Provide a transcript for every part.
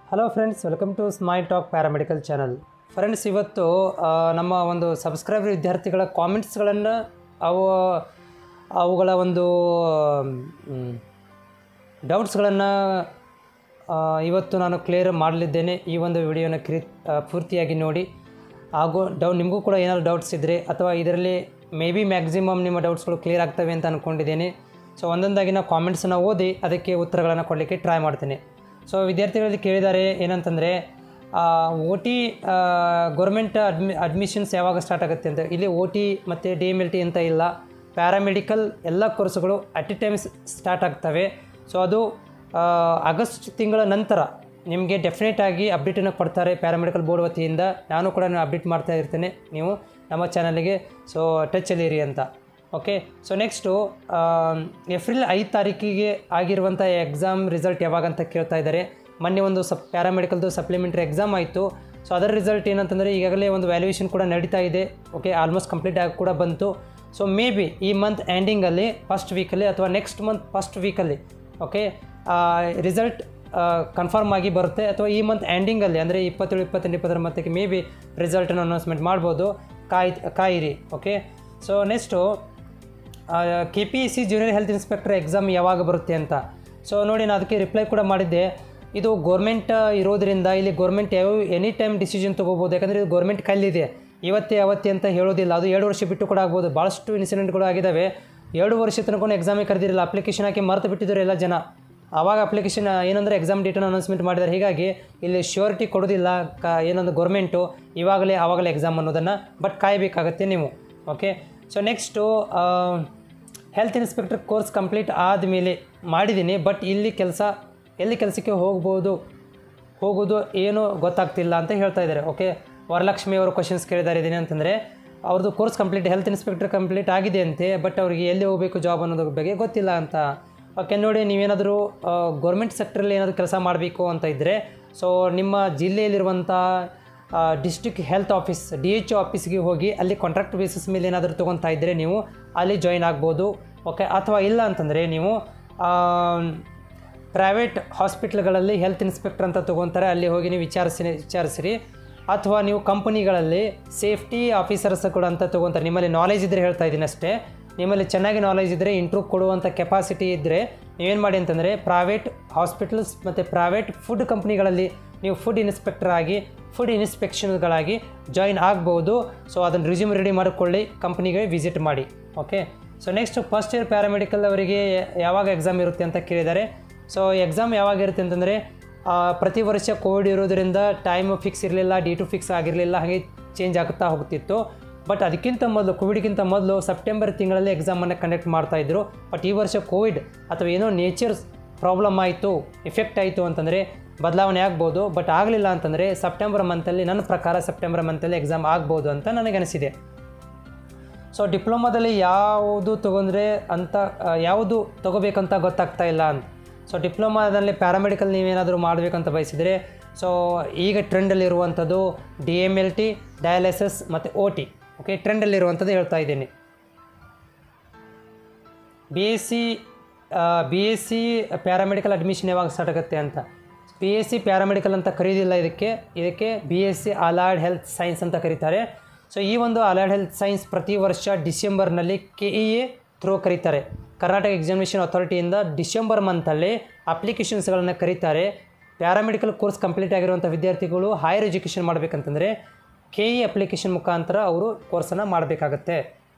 hello friends welcome to smile talk paramedical channel friends ಇವತ್ತು ಆ, ನಮ್ಮ ಒಂದು ಸಬ್ಸ್ಕ್ರೈಬರ್ ವಿದ್ಯಾರ್ಥಿಗಳ ಕಾಮೆಂಟ್ಸ್ಗಳನ್ನು ಅವು ಅವುಗಳ ಒಂದು ಡೌಟ್ಸ್ಗಳನ್ನು ಇವತ್ತು ನಾನು ಕ್ಲಿಯರ್ ಮಾಡಲಿದ್ದೇನೆ ಈ ಒಂದು ವಿಡಿಯೋನ ಕ್ರಿ ಆ, ಪೂರ್ತಿಯಾಗಿ ನೋಡಿ ಹಾಗೂ ಡೌ ನಿಮಗೂ ಕೂಡ ಏನಾದರೂ ಡೌಟ್ಸ್ ಇದ್ದರೆ ಅಥವಾ ಇದರಲ್ಲಿ ಮೇ ಬಿ ಮ್ಯಾಕ್ಸಿಮಮ್ ನಿಮ್ಮ ಡೌಟ್ಸ್ಗಳು ಕ್ಲಿಯರ್ ಆಗ್ತವೆ ಅಂತ ಅಂದ್ಕೊಂಡಿದ್ದೇನೆ ಸೊ ಒಂದೊಂದಾಗಿ ನಾವು ಕಾಮೆಂಟ್ಸನ್ನು ಓದಿ ಅದಕ್ಕೆ ಉತ್ತರಗಳನ್ನು ಕೊಡಲಿಕ್ಕೆ ಟ್ರೈ ಮಾಡ್ತೇನೆ ಸೊ ವಿದ್ಯಾರ್ಥಿಗಳಲ್ಲಿ ಕೇಳಿದ್ದಾರೆ ಏನಂತಂದರೆ ಓ ಟಿ ಗೌರ್ಮೆಂಟ್ ಅಡ್ಮಿ ಅಡ್ಮಿಷನ್ಸ್ ಯಾವಾಗ ಸ್ಟಾರ್ಟ್ ಆಗುತ್ತೆ ಅಂತ ಇಲ್ಲಿ ಓ ಟಿ ಮತ್ತು ಡಿ ಎಮ್ ಎಲ್ ಟಿ ಅಂತ ಇಲ್ಲ ಪ್ಯಾರಾಮೆಡಿಕಲ್ ಎಲ್ಲ ಕೋರ್ಸ್ಗಳು ಅಟ್ ಎ ಟೈಮ್ಸ್ ಸ್ಟಾರ್ಟ್ ಆಗ್ತವೆ ಸೊ ಅದು ಆ, ಆಗಸ್ಟ್ ತಿಂಗಳ ನಂತರ ನಿಮಗೆ ಡೆಫಿನೆಟ್ ಆಗಿ ಅಪ್ಡೇಟನ್ನು ಕೊಡ್ತಾರೆ ಪ್ಯಾರಾಮೆಡಿಕಲ್ ಬೋರ್ಡ್ ವತಿಯಿಂದ ನಾನು ಕೂಡ ಅಪ್ಡೇಟ್ ಮಾಡ್ತಾ ಇರ್ತೇನೆ ನೀವು ನಮ್ಮ ಚಾನಲಿಗೆ ಸೊ ಟಚಲ್ಲಿರಿ ಅಂತ ಓಕೆ ಸೊ ನೆಕ್ಸ್ಟು ಏಪ್ರಿಲ್ ಐದು ತಾರೀಕಿಗೆ ಆಗಿರುವಂಥ ಎಕ್ಸಾಮ್ ರಿಸಲ್ಟ್ ಯಾವಾಗ ಅಂತ ಕೇಳ್ತಾ ಇದ್ದಾರೆ ಮೊನ್ನೆ ಒಂದು ಸಪ್ ಪ್ಯಾರಾಮೆಡಿಕಲ್ದು ಸಪ್ಲಿಮೆಂಟ್ರಿ ಎಕ್ಸಾಮ್ ಆಯಿತು ಸೊ ಅದರ ರಿಸಲ್ಟ್ ಏನಂತಂದರೆ ಈಗಾಗಲೇ ಒಂದು ವ್ಯಾಲ್ಯೂಯೇಷನ್ ಕೂಡ ನಡೀತಾ ಇದೆ ಓಕೆ ಆಲ್ಮೋಸ್ಟ್ ಕಂಪ್ಲೀಟ್ ಆಗಿ ಕೂಡ ಬಂತು ಸೊ ಮೇ ಬಿ ಈ ಮಂತ್ ಎಂಡಿಂಗಲ್ಲಿ ಫಸ್ಟ್ ವೀಕಲ್ಲಿ ಅಥವಾ ನೆಕ್ಸ್ಟ್ ಮಂತ್ ಫಸ್ಟ್ ವೀಕಲ್ಲಿ ಓಕೆ ರಿಸಲ್ಟ್ ಕನ್ಫರ್ಮ್ ಆಗಿ ಬರುತ್ತೆ ಅಥವಾ ಈ ಮಂತ್ ಎಂಡಿಂಗಲ್ಲಿ ಅಂದರೆ ಇಪ್ಪತ್ತೇಳು ಇಪ್ಪತ್ತೆಂಟು ಇಪ್ಪತ್ತರ ಮತ್ತಕ್ಕೆ ಮೇ ಬಿ ರಿಸಲ್ಟನ್ನು ಅನೌನ್ಸ್ಮೆಂಟ್ ಮಾಡ್ಬೋದು ಕಾಯ್ ಕಾಯಿರಿ okay so next K P C junior health inspector exam ಯಾವಾಗ ಬರುತ್ತೆ ಅಂತ ಸೊ ನೋಡಿ ನಾನು ಅದಕ್ಕೆ ರಿಪ್ಲೈ ಕೂಡ ಮಾಡಿದ್ದೆ ಇದು ಗೋರ್ಮೆಂಟ್ ಇರೋದ್ರಿಂದ ಇಲ್ಲಿ ಗೋರ್ಮೆಂಟ್ ಯಾವ ಎನಿ ಟೈಮ್ ಡಿಸಿಷನ್ ತೊಗೋಬೋದು ಯಾಕಂದರೆ ಇದು ಗೋರ್ಮೆಂಟ್ ಕೈಲಿದೆ ಇವತ್ತೇ ಅವತ್ತೇ ಅಂತ ಹೇಳೋದಿಲ್ಲ ಅದು ಎರಡು ವರ್ಷ ಬಿಟ್ಟು ಕೂಡ ಆಗ್ಬೋದು ಭಾಳಷ್ಟು ಇನ್ಸಿಡೆಂಟ್ಗಳು ಆಗಿದ್ದಾವೆ ಎರಡು ವರ್ಷ ತನಕ ಎಕ್ಸಾಮಿಗೆ ಕರೆದಿರಲಿಲ್ಲ ಅಪ್ಲಿಕೇಶನ್ ಹಾಕಿ ಮರೆತು ಬಿಟ್ಟಿದ್ದಾರೆ ಎಲ್ಲ ಜನ ಆವಾಗ ಅಪ್ಲಿಕೇಶನ್ ಏನಂದರೆ ಎಕ್ಸಾಮ್ ಡೇಟನ್ನು ಅನೌನ್ಸ್ಮೆಂಟ್ ಮಾಡಿದ್ದಾರೆ ಹೀಗಾಗಿ ಇಲ್ಲಿ ಶ್ಯೂರಿಟಿ ಕೊಡೋದಿಲ್ಲ ಕ ಏನೊಂದು ಗೌರ್ಮೆಂಟು ಇವಾಗಲೇ ಆವಾಗಲೇ ಎಕ್ಸಾಮ್ ಅನ್ನೋದನ್ನು ಬಟ್ ಕಾಯಬೇಕಾಗತ್ತೆ ನೀವು okay so next health inspector course complete ಆದಮೇಲೆ ಮಾಡಿದ್ದೀನಿ ಬಟ್ ಇಲ್ಲಿ ಕೆಲಸ ಎಲ್ಲಿ ಕೆಲಸಕ್ಕೆ ಹೋಗ್ಬೋದು ಹೋಗೋದು ಏನು ಗೊತ್ತಾಗ್ತಿಲ್ಲ ಅಂತ ಹೇಳ್ತಾ ಇದ್ದಾರೆ ಓಕೆ ವರಲಕ್ಷ್ಮಿ ಅವರು ಕ್ವಶನ್ಸ್ ಕೇಳಿದ್ದಾರೆ ಇದ್ದೀನಿ ಅಂತಂದರೆ ಅವ್ರದ್ದು course complete health inspector complete ಆಗಿದೆ ಅಂತೆ ಬಟ್ ಅವರಿಗೆ ಎಲ್ಲಿ ಹೋಗಬೇಕು ಜಾಬ್ ಅನ್ನೋದ್ರ ಬಗ್ಗೆ ಗೊತ್ತಿಲ್ಲ ಅಂತ ಓಕೆ ನೋಡಿ ನೀವೇನಾದರೂ ಗೌರ್ಮೆಂಟ್ ಸೆಕ್ಟ್ರಲ್ಲಿ ಏನಾದರೂ ಕೆಲಸ ಮಾಡಬೇಕು ಅಂತ ಇದ್ದರೆ ಸೊ ನಿಮ್ಮ ಜಿಲ್ಲೆಯಲ್ಲಿರುವಂಥ district health office D H ಆಫೀಸ್ಗೆ ಹೋಗಿ ಅಲ್ಲಿ ಕಾಂಟ್ರಾಕ್ಟ್ ಬೇಸಿಸ್ ಮೇಲೆ ಏನಾದರೂ ತೊಗೊತಾ ಇದ್ದರೆ ನೀವು ಅಲ್ಲಿ ಜಾಯಿನ್ ಆಗ್ಬೋದು ಓಕೆ ಅಥವಾ ಇಲ್ಲ ಅಂತಂದರೆ ನೀವು ಪ್ರೈವೇಟ್ ಹಾಸ್ಪಿಟ್ಲ್ಗಳಲ್ಲಿ ಹೆಲ್ತ್ ಇನ್ಸ್ಪೆಕ್ಟರ್ ಅಂತ ತೊಗೊತಾರೆ ಅಲ್ಲಿ ಹೋಗಿ ನೀವು ವಿಚಾರಿಸಿ ವಿಚಾರಿಸಿರಿ ಅಥವಾ ನೀವು ಕಂಪನಿಗಳಲ್ಲಿ ಸೇಫ್ಟಿ ಆಫೀಸರ್ಸ್ ಕೂಡ ಅಂತ ತೊಗೊತಾರೆ ನಿಮ್ಮಲ್ಲಿ ನಾಲೆಜ್ ಇದ್ದರೆ ಹೇಳ್ತಾ ಇದ್ದೀನಿ ಅಷ್ಟೇ ನಿಮ್ಮಲ್ಲಿ ಚೆನ್ನಾಗಿ ನಾಲೆಜ್ ಇದ್ದರೆ ಇಂಟ್ರೂ ಕೊಡುವಂಥ ಕೆಪಾಸಿಟಿ ಇದ್ದರೆ ನೀವೇನು ಮಾಡಿ ಅಂತಂದರೆ ಪ್ರೈವೇಟ್ ಹಾಸ್ಪಿಟಲ್ಸ್ ಮತ್ತು ಪ್ರೈವೇಟ್ ಫುಡ್ ಕಂಪ್ನಿಗಳಲ್ಲಿ ನೀವು ಫುಡ್ ಇನ್ಸ್ಪೆಕ್ಟರ್ ಆಗಿ ಫುಡ್ ಇನ್ಸ್ಪೆಕ್ಷನ್ಗಳಾಗಿ ಜಾಯಿನ್ ಆಗ್ಬೋದು ಸೊ ಅದನ್ನು ರಿಸ್ಯೂಮ್ ರೆಡಿ ಮಾಡಿಕೊಳ್ಳಿ ಕಂಪ್ನಿಗೆ ವಿಸಿಟ್ ಮಾಡಿ okay so next first year paramedical ಅವರಿಗೆ ಯಾವಾಗ ಎಕ್ಸಾಮ್ ಇರುತ್ತೆ ಅಂತ ಕೇಳಿದ್ದಾರೆ ಸೊ ಎಕ್ಸಾಮ್ ಯಾವಾಗ ಇರುತ್ತೆ ಅಂತಂದರೆ ಆ, ಪ್ರತಿ ವರ್ಷ ಕೋವಿಡ್ ಇರೋದರಿಂದ ಟೈಮ್ ಫಿಕ್ಸ್ ಇರಲಿಲ್ಲ ಡೇಟು ಫಿಕ್ಸ್ ಆಗಿರಲಿಲ್ಲ ಹಾಗೆ ಚೇಂಜ್ ಆಗುತ್ತಾ ಹೋಗ್ತಿತ್ತು ಬಟ್ ಅದಕ್ಕಿಂತ ಮೊದಲು ಕೋವಿಡ್ಗಿಂತ ಮೊದಲು ಸೆಪ್ಟೆಂಬರ್ ತಿಂಗಳಲ್ಲಿ ಎಕ್ಸಾಮನ್ನು ಕಂಡಕ್ಟ್ ಮಾಡ್ತಾಯಿದ್ರು ಬಟ್ ಈ ವರ್ಷ ಕೋವಿಡ್ ಅಥವಾ ಏನೋ ನೇಚರ್ ಪ್ರಾಬ್ಲಮ್ ಆಯಿತು ಎಫೆಕ್ಟ್ ಆಯಿತು ಅಂತಂದರೆ ಬದಲಾವಣೆ ಆಗ್ಬೋದು ಬಟ್ ಆಗಲಿಲ್ಲ ಅಂತಂದರೆ ಸೆಪ್ಟೆಂಬರ್ ಮಂತಲ್ಲಿ ನನ್ನ ಪ್ರಕಾರ ಸೆಪ್ಟೆಂಬರ್ ಮಂತಲ್ಲಿ ಎಕ್ಸಾಮ್ ಆಗ್ಬೋದು ಅಂತ ನನಗನಿಸಿದೆ ಸೊ ಡಿಪ್ಲೊಮಾದಲ್ಲಿ ಯಾವುದು ತೊಗೊಂಡ್ರೆ ಅಂತ ಆ, ಯಾವುದು ತೊಗೋಬೇಕಂತ ಗೊತ್ತಾಗ್ತಾ ಇಲ್ಲ ಅಂತ ಸೊ ಡಿಪ್ಲೊಮಾದಲ್ಲಿ ಪ್ಯಾರಾಮೆಡಿಕಲ್ ನೀವೇನಾದರೂ ಮಾಡಬೇಕಂತ ಬಯಸಿದರೆ ಸೊ ಈಗ ಟ್ರೆಂಡಲ್ಲಿರುವಂಥದ್ದು D M L T dialysis ಮತ್ತು ಓ ಟಿ ಓಕೆ ಟ್ರೆಂಡಲ್ಲಿರುವಂಥದ್ದು ಹೇಳ್ತಾ ಇದ್ದೀನಿ B S C B S C paramedical admission ಯಾವಾಗ ಸ್ಟಾರ್ಟ್ ಆಗುತ್ತೆ ಅಂತ ಬಿ ಎಸ್ ಸಿ ಪ್ಯಾರಾಮೆಡಿಕಲ್ ಅಂತ ಕರೀದಿಲ್ಲ ಇದಕ್ಕೆ ಇದಕ್ಕೆ B S C allied health science ಅಂತ ಕರೀತಾರೆ ಸೊ ಈ ಒಂದು ಅಲೈಡ್ ಹೆಲ್ತ್ ಸೈನ್ಸ್ ಪ್ರತಿ ವರ್ಷ ಡಿಸೆಂಬರ್ನಲ್ಲಿ ಕೆ ಇ ಎ ಥ್ರೂ ಕರೀತಾರೆ ಕರ್ನಾಟಕ ಎಕ್ಸಾಮಿನೇಷನ್ ಅಥಾರಿಟಿಯಿಂದ ಡಿಸೆಂಬರ್ ಮಂತಲ್ಲಿ ಅಪ್ಲಿಕೇಶನ್ಸ್ಗಳನ್ನು ಕರೀತಾರೆ ಪ್ಯಾರಾಮೆಡಿಕಲ್ ಕೋರ್ಸ್ ಕಂಪ್ಲೀಟ್ ಆಗಿರುವಂಥ ವಿದ್ಯಾರ್ಥಿಗಳು ಹೈಯರ್ ಎಜುಕೇಷನ್ ಮಾಡಬೇಕಂತಂದರೆ ಕೆ ಇ ಅಪ್ಲಿಕೇಶನ್ ಮುಖಾಂತರ ಅವರು ಕೋರ್ಸನ್ನು ಮಾಡಬೇಕಾಗತ್ತೆ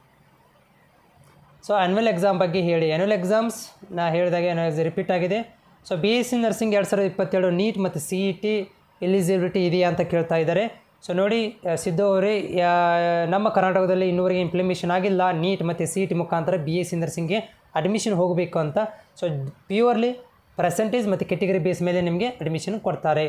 ಸೊ ಆ್ಯನ್ಯುವಲ್ ಎಕ್ಸಾಮ್ ಬಗ್ಗೆ ಹೇಳಿ ಆ್ಯನ್ಯುವಲ್ ಎಕ್ಸಾಮ್ಸ್ ನಾ ಹೇಳಿದಾಗೆ ಆ್ಯನ್ಯುವಲ್ ರಿಪೀಟ್ ಆಗಿದೆ so B S C nursing ಎರಡು ಸಾವಿರದ ಇಪ್ಪತ್ತೇಳು ನೀಟ್ ಮತ್ತು ಸಿ ಇ ಟಿ ಎಲಿಜಿಬಿಲಿಟಿ ಇದೆಯಾ ಅಂತ ಕೇಳ್ತಾ ಇದ್ದಾರೆ ಸೊ ನೋಡಿ ಆ, ಸಿದ್ದು ಅವರೇ ಯಾ- ನಮ್ಮ ಕರ್ನಾಟಕದಲ್ಲಿ ಇನ್ನೂವರೆಗೆ ಇಂಪ್ಲಿಮೇಷನ್ ಆಗಿಲ್ಲ ನೀಟ್ ಮತ್ತು ಸಿ ಇ ಟಿ ಮುಖಾಂತರ ಬಿ ಎಸ್ ಸಿ ನರ್ಸಿಂಗ್ಗೆ ಅಡ್ಮಿಷನ್ ಹೋಗಬೇಕು ಅಂತ ಸೊ ಪ್ಯೂರ್ಲಿ ಪರ್ಸೆಂಟೇಜ್ ಮತ್ತು ಕೆಟಗರಿ ಬೇಸ್ ಮೇಲೆ ನಿಮಗೆ ಅಡ್ಮಿಷನ್ ಕೊಡ್ತಾರೆ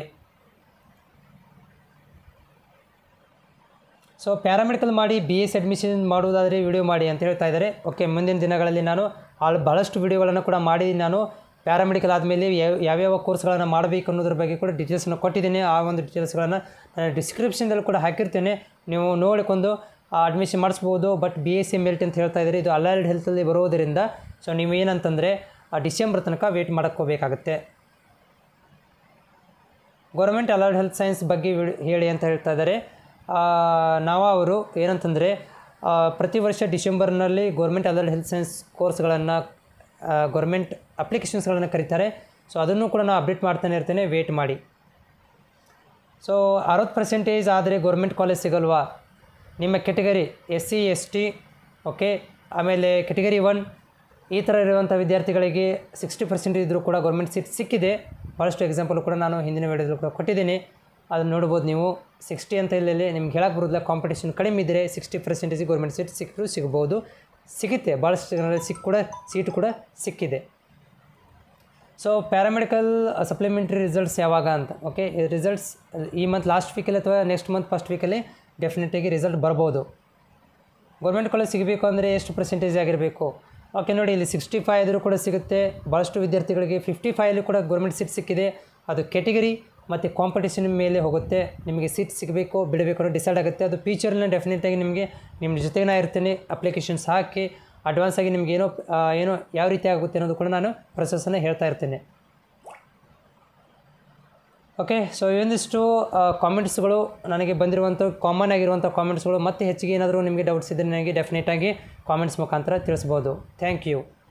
ಸೊ ಪ್ಯಾರಾಮೆಡಿಕಲ್ ಮಾಡಿ ಬಿ ಎಸ್ ಅಡ್ಮಿಷನ್ ಮಾಡುವುದಾದರೆ ವಿಡಿಯೋ ಮಾಡಿ ಅಂತ ಹೇಳ್ತಾ ಇದ್ದಾರೆ ಓಕೆ ಮುಂದಿನ ದಿನಗಳಲ್ಲಿ ನಾನು ಆಲ್ ಭಾಳಷ್ಟು ವಿಡಿಯೋಗಳನ್ನು ಕೂಡ ಮಾಡಿ ನಾನು ಪ್ಯಾರಾಮೆಡಿಕಲ್ ಆದಮೇಲೆ ಯಾವ ಯಾವ್ಯಾವ ಕೋರ್ಸ್ಗಳನ್ನು ಮಾಡಬೇಕು ಅನ್ನೋದ್ರ ಬಗ್ಗೆ ಕೂಡ ಡೀಟೇಲ್ಸನ್ನು ಕೊಟ್ಟಿದ್ದೀನಿ ಆ ಒಂದು ಡೀಟೇಲ್ಸ್ಗಳನ್ನು ನಾನು ಡಿಸ್ಕ್ರಿಪ್ಷನ್ದಲ್ಲಿ ಕೂಡ ಹಾಕಿರ್ತೇನೆ ನೀವು ನೋಡಿಕೊಂಡು ಅಡ್ಮಿಷನ್ ಮಾಡಿಸ್ಬೋದು ಬಟ್ ಬಿ ಎಸ್ ಸಿ ಮೆಲ್ಟ್ ಅಂತ ಹೇಳ್ತಾ ಇದ್ದಾರೆ ಇದು ಅಲೈಡ್ ಹೆಲ್ತಲ್ಲಿ ಬರೋದರಿಂದ ಸೊ ನೀವು ಏನಂತಂದರೆ ಡಿಸೆಂಬರ್ ತನಕ ವೆಯ್ಟ್ ಮಾಡ್ಕೋಬೇಕಾಗತ್ತೆ ಗೌರ್ಮೆಂಟ್ ಅಲರ್ಡ್ ಹೆಲ್ತ್ ಸೈನ್ಸ್ ಬಗ್ಗೆ ವಿಡ್- ಹೇಳಿ ಅಂತ ಹೇಳ್ತಾ ಇದ್ದಾರೆ ಆ, ನಾವು ಅವರು ಏನಂತಂದರೆ ಪ್ರತಿ ವರ್ಷ ಡಿಸೆಂಬರ್ನಲ್ಲಿ ಗೌರ್ಮೆಂಟ್ ಅಲರ್ಡ್ ಹೆಲ್ತ್ ಸೈನ್ಸ್ ಕೋರ್ಸ್ಗಳನ್ನು ಗೌರ್ಮೆಂಟ್ ಅಪ್ಲಿಕೇಶನ್ಸ್ಗಳನ್ನು ಕರೀತಾರೆ ಸೊ ಅದನ್ನು ಕೂಡ ನಾನು ಅಪ್ಡೇಟ್ ಮಾಡ್ತಾನೆ ಇರ್ತೇನೆ ವೇಟ್ ಮಾಡಿ ಸೊ ಅರವತ್ತು ಪರ್ಸೆಂಟೇಜ್ ಆದರೆ ಗೌರ್ಮೆಂಟ್ ಕಾಲೇಜ್ ಸಿಗಲ್ವಾ ನಿಮ್ಮ category S C S T okay ಆಮೇಲೆ ಕೆಟಗರಿ ಒನ್ ಈ ಥರ ಇರುವಂಥ ವಿದ್ಯಾರ್ಥಿಗಳಿಗೆ ಸಿಕ್ಸ್ಟಿ ಪರ್ಸೆಂಟ್ ಇದ್ದರೂ ಕೂಡ ಗೌರ್ಮೆಂಟ್ ಸೀಟ್ ಸಿಕ್ಕಿದೆ ಭಾಳಷ್ಟು ಎಕ್ಸಾಂಪಲ್ ಕೂಡ ನಾನು ಹಿಂದಿನ ವಿಡಿಯೋದಲ್ಲಿ ಕೂಡ ಕೊಟ್ಟಿದ್ದೀನಿ ಅದನ್ನು ನೋಡ್ಬೋದು ನೀವು ಸಿಕ್ಸ್ಟಿ ಅಂತ ಇಲ್ಲಿ ನಿಮ್ಗೆ ಹೇಳಕ್ಕೆ ಬರೋದಿಲ್ಲ ಕಾಂಪಿಟೇಷನ್ ಕಡಿಮೆ ಇದ್ದರೆ ಸಿಕ್ಸ್ಟಿ ಪರ್ಸೆಂಟೇಜ್ ಗೌರ್ಮೆಂಟ್ ಸೀಟ್ ಸಿಕ್ಕರೂ ಸಿಗ್ಬೋದು ಸಿಗುತ್ತೆ ಭಾಳಷ್ಟು ಜನರಲ್ಲಿ ಸಿಕ್ಕ ಕೂಡ ಸೀಟ್ ಕೂಡ ಸಿಕ್ಕಿದೆ ಸೊ ಪ್ಯಾರಾಮೆಡಿಕಲ್ ಸಪ್ಲಿಮೆಂಟ್ರಿ ರಿಸಲ್ಟ್ಸ್ ಯಾವಾಗ ಅಂತ ಓಕೆ ರಿಸಲ್ಟ್ಸ್ ಈ ಮಂತ್ ಲಾಸ್ಟ್ ವೀಕಲ್ಲಿ ಅಥವಾ ನೆಕ್ಸ್ಟ್ ಮಂತ್ ಫಸ್ಟ್ ವೀಕಲ್ಲಿ ಡೆಫಿನೆಟಾಗಿ ರಿಸಲ್ಟ್ ಬರ್ಬೋದು ಗೌರ್ಮೆಂಟ್ ಕಾಲೇಜ್ ಸಿಗಬೇಕು ಅಂದರೆ ಎಷ್ಟು ಪರ್ಸೆಂಟೇಜ್ ಆಗಿರಬೇಕು ಓಕೆ ನೋಡಿ ಇಲ್ಲಿ ಸಿಕ್ಸ್ಟಿ ಫೈ ಆದರೂ ಕೂಡ ಸಿಗುತ್ತೆ ಭಾಳಷ್ಟು ವಿದ್ಯಾರ್ಥಿಗಳಿಗೆ ಫಿಫ್ಟಿ ಫೈವಲ್ಲಿ ಕೂಡ ಗೌರ್ಮೆಂಟ್ ಸೀಟ್ ಸಿಕ್ಕಿದೆ ಅದು ಕೆಟಗರಿ ಮತ್ತು ಕಾಂಪಿಟೇಷನ್ ಮೇಲೆ ಹೋಗುತ್ತೆ ನಿಮಗೆ ಸೀಟ್ ಸಿಗಬೇಕು ಬಿಡಬೇಕು ಅನ್ನೋ ಡಿಸೈಡ್ ಆಗುತ್ತೆ ಅದು ಫ್ಯೂಚರ್ನ ಡೆಫಿನೆಟಾಗಿ ನಿಮಗೆ ನಿಮ್ಮ ಜೊತೆಗೆ ನಾ ಇರ್ತೀನಿ ಅಪ್ಲಿಕೇಶನ್ಸ್ ಹಾಕಿ ಅಡ್ವಾನ್ಸ್ ಆಗಿ ನಿಮ್ಗೆ ಏನೋ ಆ, ಏನೋ ಯಾವ ರೀತಿ ಆಗುತ್ತೆ ಅನ್ನೋದು ಕೂಡ ನಾನು ಪ್ರೊಸೆಸನ್ನು ಹೇಳ್ತಾ ಇರ್ತೇನೆ ಓಕೆ ಸೊ ಇವೊಂದಿಷ್ಟು ಕಾಮೆಂಟ್ಸ್ಗಳು ನನಗೆ ಬಂದಿರುವಂಥ ಕಾಮನ್ ಆಗಿರುವಂಥ ಕಾಮೆಂಟ್ಸ್ಗಳು ಮತ್ತೆ ಹೆಚ್ಚಿಗೆ ಏನಾದರೂ ನಿಮಗೆ ಡೌಟ್ಸ್ ಇದ್ದರೆ ನನಗೆ ಡೆಫಿನೆಟಾಗಿ ಕಾಮೆಂಟ್ಸ್ ಮುಖಾಂತರ ತಿಳಿಸ್ಬೋದು ಥ್ಯಾಂಕ್ ಯು